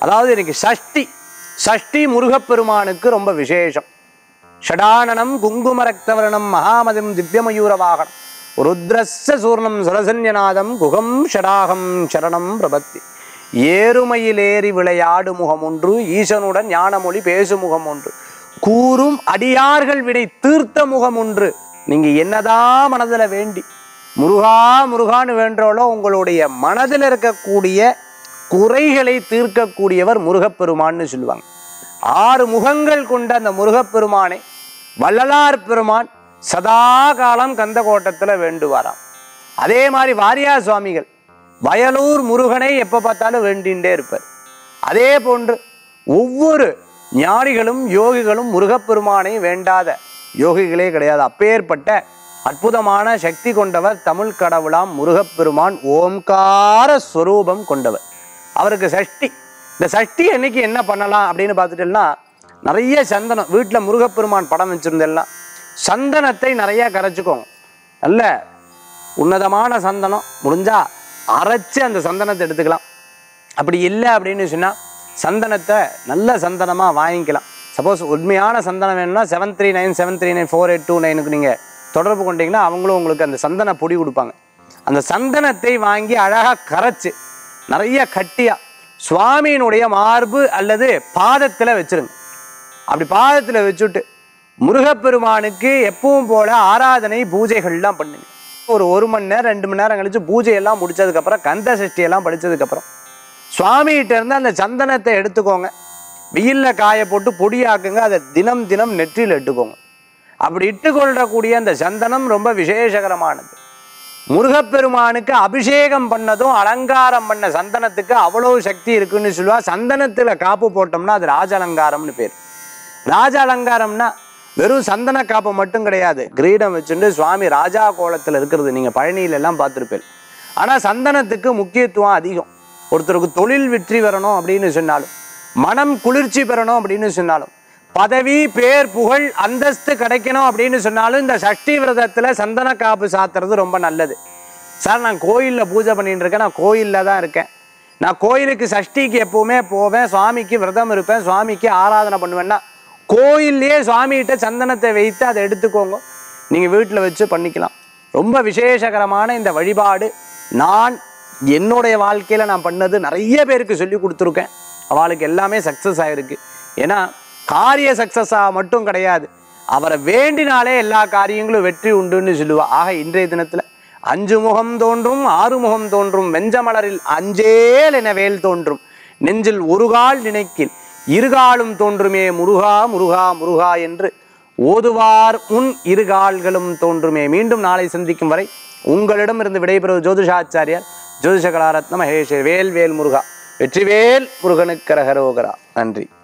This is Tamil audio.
அதாவது இன்னைக்கு சஷ்டி சஷ்டி முருகப்பெருமானுக்கு ரொம்ப விசேஷம் ஷடானனம் குங்கும ரக்தவர்ணம் மகாமதிம் திவ்யமயூர வாகனம் ருத்ரஸ்ய சூர்ணம் சுரசன்யநாதம் குகம் ஷடாகம் சரணம் பிரபத்தி ஏறுமையிலேறி விளையாடு முகம் ஒன்று ஈசனுடன் ஞானமொழி பேசு முகம் ஒன்று கூறும் அடியார்கள் விடை தீர்த்த முகம் ஒன்று நீங்க என்னதான் மனதுல வேண்டி முருகா முருகான்னு வேண்டாலோ உங்களுடைய மனதில் இருக்கக்கூடிய குறைகளை தீர்க்கக்கூடியவர் முருகப்பெருமான்னு சொல்லுவாங்க ஆறு முகங்கள் கொண்ட அந்த முருகப்பெருமானை வள்ளலார் பெருமான் சதா காலம் கந்தகோட்டத்தில் வேண்டுவாராம் அதே மாதிரி வாரியார் சுவாமிகள் வயலூர் முருகனை எப்போ பார்த்தாலும் வேண்டிகிட்டே இருப்பார் அதே போன்று ஒவ்வொரு ஞானிகளும் யோகிகளும் முருகப்பெருமானை வேண்டாத யோகிகளே கிடையாது அப்பேற்பட்ட அற்புதமான சக்தி கொண்டவர் தமிழ் கடவுளாம் முருகப்பெருமான் ஓம்கார ஸ்வரூபம் கொண்டவர் அவருக்கு சஷ்டி இந்த சஷ்டி அன்னைக்கு என்ன பண்ணலாம் அப்படின்னு பார்த்துட்டோம்னா நிறைய சந்தனம் வீட்டில் முருகப்பெருமான் படம் வச்சுருந்தெல்லாம் சந்தனத்தை நிறைய கரைச்சிக்கோங்க நல்ல உன்னதமான சந்தனம் முடிஞ்சா அரைச்சு அந்த சந்தனத்தை எடுத்துக்கலாம் அப்படி இல்லை அப்படின்னு சொன்னால் சந்தனத்தை நல்ல சந்தனமாக வாங்கிக்கலாம் சப்போஸ் உண்மையான சந்தனம் வேணும்னா seven three nine seven three nine four eight two நைனுக்கு நீங்கள் தொடர்பு கொண்டீங்கன்னா அவங்களும் உங்களுக்கு அந்த சந்தன பொடி கொடுப்பாங்க அந்த சந்தனத்தை வாங்கி அழகாக கரைச்சு நிறைய கட்டியாக சுவாமியினுடைய மார்பு அல்லது பாதத்தில் வச்சிருங்க அப்படி பாதத்தில் வச்சுட்டு முருகப்பெருமானுக்கு எப்பவும் போல ஆராதனை பூஜைகள்லாம் பண்ணுங்க ஒரு ஒரு மணி நேரம் ரெண்டு மணி நேரம் கழிச்சு பூஜையெல்லாம் முடிச்சதுக்கப்புறம் கந்த சஷ்டியெல்லாம் படிச்சதுக்கப்புறம் சுவாமிகிட்ட இருந்து அந்த சந்தனத்தை எடுத்துக்கோங்க வெயில்ல காய போட்டு பொடியாக்குங்க அதை தினம் தினம் நெற்றியில் இட்டுக்கோங்க அப்படி இட்டுக்கொள்ளக்கூடிய அந்த சந்தனம் ரொம்ப விசேஷகரமானது முருகப்பெருமானுக்கு அபிஷேகம் பண்ணதும் அலங்காரம் பண்ண சந்தனத்துக்கு அவ்வளவு சக்தி இருக்குன்னு சொல்லுவா சந்தனத்துல காப்பு போட்டோம்னா அது ராஜ அலங்காரம்னு பேர் ராஜ அலங்காரம்னா வெறும் சந்தன காப்பு மட்டும் கிடையாது கிரீடம் வச்சுட்டு சுவாமி ராஜா கோலத்தில் இருக்கிறது நீங்க பழனியில எல்லாம் பார்த்துருப்பேன் ஆனா சந்தனத்துக்கு முக்கியத்துவம் அதிகம் ஒருத்தருக்கு தொழில் வெற்றி வரணும் அப்படின்னு சொன்னாலும் மனம் குளிர்ச்சி பெறணும் அப்படின்னு சொன்னாலும் பதவி பேர் புகழ் அந்தஸ்து கிடைக்கணும் அப்படின்னு சொன்னாலும் இந்த சஷ்டி விரதத்துல சந்தன காப்பு சாத்துறது ரொம்ப நல்லது சார் நான் கோயிலில் பூஜை பண்ணிட்டு இருக்கேன் நான் கோயிலில் தான் இருக்கேன் நான் கோயிலுக்கு சஷ்டிக்கு எப்பவுமே போவேன் சுவாமிக்கு விரதம் இருப்பேன் சுவாமிக்கு ஆராதனை பண்ணுவேன்னா கோயில்லையே சுவாமிகிட்ட சந்தனத்தை வைத்து அதை எடுத்துக்கோங்க நீங்கள் வீட்டில் வச்சு பண்ணிக்கலாம் ரொம்ப விசேஷகரமான இந்த வழிபாடு நான் என்னுடைய வாழ்க்கையில் நான் பண்ணது நிறைய பேருக்கு சொல்லி கொடுத்துருக்கேன் அவளுக்கு எல்லாமே சக்ஸஸ் ஆகிருக்கு ஏன்னா காரிய சக்ஸஸாக மட்டும் கிடையாது அவரை வேண்டினாலே எல்லா காரியங்களும் வெற்றி உண்டுன்னு சொல்லுவா ஆக இன்றைய தினத்தில் அஞ்சு முகம் தோன்றும் ஆறு முகம் தோன்றும் வெஞ்சமலரில் அஞ்சேல் என வேல் தோன்றும் நெஞ்சில் ஒரு கால் நினைக்கில் இருகாலும் தோன்றுமே முருகா முருகா முருகா என்று ஓதுவார் உன் இருகால்களும் தோன்றுமே மீண்டும் நாளை சந்திக்கும் வரை உங்களிடமிருந்து விடைபெறுவது ஜோதிஷாச்சாரியார் ஜோதிஷ கலாரத்ன மகேஷ் வேல் வேல் முருகா வெற்றிவேல் முருகனுக்கு கரகரோகரா நன்றி